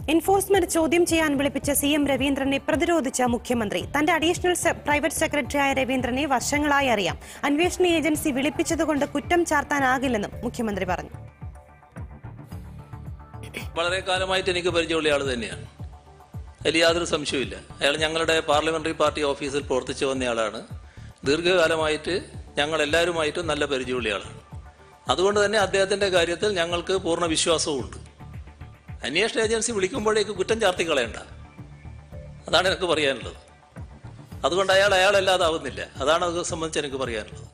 enforcement ചോദ്യം ചെയ്യാൻ വിളിപ്പിച്ച C M രവീന്ദ്രനെ പ്രതിരോധിച്ച മുഖ്യമന്ത്രി തന്റെ അഡീഷണൽ സെ- പ്രൈവറ്റ് സെക്രട്ടറിയായ രവീന്ദ്രനെ വർഷങ്ങളായി അറിയാം അന്വേഷണ ഏജൻസി വിളിപ്പിച്ചതുകൊണ്ട് കുറ്റം ചാർത്താനാകില്ലെന്നും മുഖ്യമന്ത്രി പറഞ്ഞു വളരെ കാലമായിട്ട് എനിക്ക് പരിചയമുള്ള ആൾ തന്നെയാണ് അതിൽ യാതൊരു സംശയവുമില്ല അയാൾ ഞങ്ങളുടെ പാർലമെന്ററി പാർട്ടി ഓഫീസിൽ പ്രവർത്തിച്ചു വന്നയാളാണ് ദീർഘകാലമായിട്ട് ഞങ്ങൾ എല്ലാവരുമായിട്ടും നല്ല പരിചയമുള്ള ആളാണ് അതുകൊണ്ട് തന്നെ അദ്ദേഹത്തിന്റെ കാര്യത്തിൽ ഞങ്ങൾക്ക് പൂർണ്ണ വിശ്വാസവുമുണ്ട് അന്വേഷണ ഏജൻസി വിളിക്കുമ്പോഴേക്ക് കുറ്റം ചാർത്തി കളയണ്ട അതാണ് എനിക്ക് പറയാനുള്ളത് അതുകൊണ്ട് അയാൾ അയാളല്ലാതാവുന്നില്ല അതാണ് അത് സംബന്ധിച്ച് എനിക്ക് പറയാനുള്ളത്